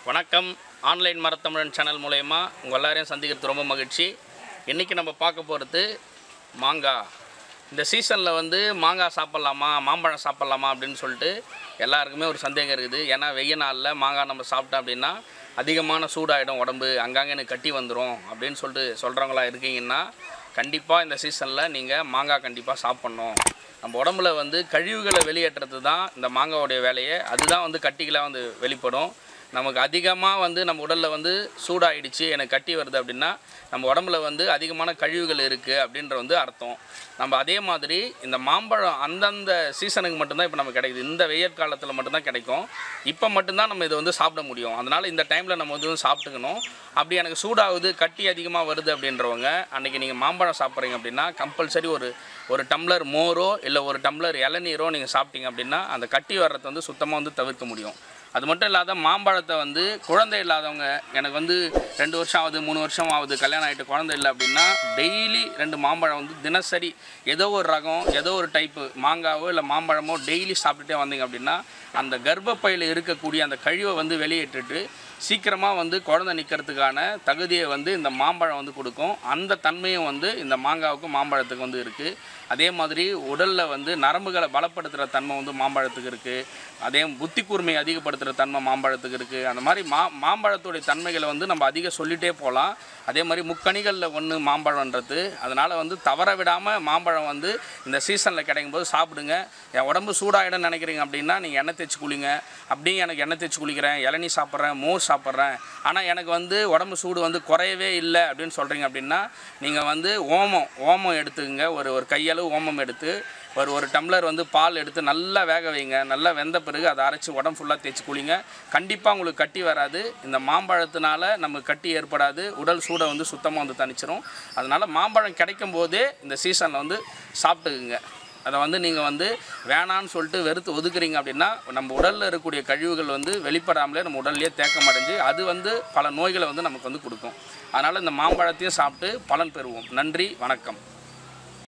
வணக்கம் online மரத்தமிழன் channel மூலயமா உங்கள் எல்லாரையும் சந்திக்கிறது ரொம்ப மகிழ்ச்சி இன்றைக்கி நம்ம பார்க்க போகிறது மாங்காய் இந்த சீசனில் வந்து மாங்காய் சாப்பிட்லாமா மாம்பழம் சாப்பிட்லாமா அப்படின்னு சொல்லிட்டு எல்லாருக்குமே ஒரு சந்தேகம் இருக்குது ஏன்னா வெய்ய நாளில் மாங்காய் நம்ம சாப்பிட்டோம் அப்படின்னா அதிகமான சூடாயிடும் உடம்பு அங்கங்கே எனக்கு கட்டி வந்துடும் அப்படின்னு சொல்லிட்டு சொல்கிறவங்களா இருக்கீங்கன்னா கண்டிப்பாக இந்த சீசனில் நீங்கள் மாங்காய் கண்டிப்பாக சாப்பிட்ணும் நம்ம உடம்புல வந்து கழிவுகளை வெளியேற்றுறது தான் இந்த மாங்காவுடைய வேலையே அதுதான் வந்து கட்டிகளாக வந்து வெளிப்படும் நமக்கு அதிகமாக வந்து நம்ம உடலில் வந்து சூடாயிடுச்சு எனக்கு கட்டி வருது அப்படின்னா நம்ம உடம்புல வந்து அதிகமான கழிவுகள் இருக்குது அப்படின்ற வந்து அர்த்தம் நம்ம அதே மாதிரி இந்த மாம்பழம் அந்தந்த சீசனுக்கு மட்டும்தான் இப்போ நமக்கு கிடைக்குது இந்த வெயில் காலத்தில் மட்டும்தான் கிடைக்கும் இப்போ மட்டும்தான் நம்ம இதை வந்து சாப்பிட முடியும் அதனால் இந்த டைமில் நம்ம வந்து சாப்பிட்டுக்கணும் அப்படி எனக்கு சூடாகுது கட்டி அதிகமாக வருது அப்படின்றவங்க அன்றைக்கி நீங்கள் மாம்பழம் சாப்பிட்றீங்க அப்படின்னா கம்பல்சரி ஒரு ஒரு டம்ளர் மோரோ இல்லை ஒரு டம்ளர் இளநீரோ நீங்கள் சாப்பிட்டீங்க அப்படின்னா அந்த கட்டி வர்றதை வந்து சுத்தமாக வந்து தவிர்க்க முடியும் அது மட்டும் இல்லாத மாம்பழத்தை வந்து குழந்தை இல்லாதவங்க எனக்கு வந்து ரெண்டு வருஷம் ஆகுது மூணு வருஷம் ஆகுது கல்யாணம் ஆகிட்டு குழந்தை இல்லை அப்படின்னா டெய்லி ரெண்டு மாம்பழம் வந்து தினசரி ஏதோ ஒரு ரகம் ஏதோ ஒரு டைப்பு மாங்காவோ இல்லை மாம்பழமோ டெய்லி சாப்பிட்டுட்டே வந்தீங்க அப்படின்னா அந்த கர்ப்பப்பையில் இருக்கக்கூடிய அந்த கழிவை வந்து வெளியேற்றிட்டு சீக்கிரமாக வந்து குழந்தை நிற்கிறதுக்கான தகுதியை வந்து இந்த மாம்பழம் வந்து கொடுக்கும் அந்த தன்மையும் வந்து இந்த மாங்காவுக்கும் மாம்பழத்துக்கு வந்து இருக்குது அதே மாதிரி உடலில் வந்து நரம்புகளை பலப்படுத்துகிற தன்மை வந்து மாம்பழத்துக்கு இருக்குது அதே புத்தி கூர்மையை அதிகப்படுத்துகிற தன்மை மாம்பழத்துக்கு இருக்குது அந்த மாதிரி மா மாம்பழத்துடைய தன்மைகளை வந்து நம்ம அதிகம் சொல்லிகிட்டே போகலாம் அதே மாதிரி முக்கணிகளில் ஒன்று மாம்பழம்ன்றது அதனால் வந்து தவற விடாமல் மாம்பழம் வந்து இந்த சீசனில் கிடைக்கும் போது சாப்பிடுங்க என் உடம்பு சூடாகிடும்னு நினைக்கிறீங்க அப்படின்னா நீங்கள் எண்ணெய் தேய்ச்சி குளிங்க அப்படியும் எனக்கு எண்ணெய் தேய்ச்சி குளிக்கிறேன் இளநீ சாப்பிட்றேன் மோர் சாப்பிட்றேன் ஆனால் எனக்கு வந்து உடம்பு சூடு வந்து குறையவே இல்லை அப்படின்னு சொல்கிறீங்க அப்படின்னா நீங்கள் வந்து ஓமம் ஓமம் எடுத்துக்கங்க ஒரு ஒரு கையளவு ஓமம் எடுத்து ஒரு ஒரு டம்ளர் வந்து பால் எடுத்து நல்லா வேக வைங்க நல்லா வெந்த பிறகு அதை அரைச்சி உடம்பு ஃபுல்லாக தேய்ச்சி குளிங்க கண்டிப்பாக உங்களுக்கு கட்டி வராது இந்த மாம்பழத்தினால நமக்கு கட்டி ஏற்படாது உடல் சூடை வந்து சுத்தமாக வந்து தணிச்சிரும் அதனால் மாம்பழம் கிடைக்கும் போதே இந்த சீசனில் வந்து சாப்பிட்டுக்குங்க அதை வந்து நீங்கள் வந்து வேணான்னு சொல்லிட்டு வெறுத்து ஒதுக்குறீங்க அப்படின்னா நம்ம உடலில் இருக்கக்கூடிய கழிவுகள் வந்து வெளிப்படாமலே நம்ம உடல்லையே தேக்கம் அடைஞ்சு அது வந்து பல நோய்களை வந்து நமக்கு வந்து கொடுக்கும் அதனால் இந்த மாம்பழத்தையும் சாப்பிட்டு பலன் பெறுவோம் நன்றி வணக்கம்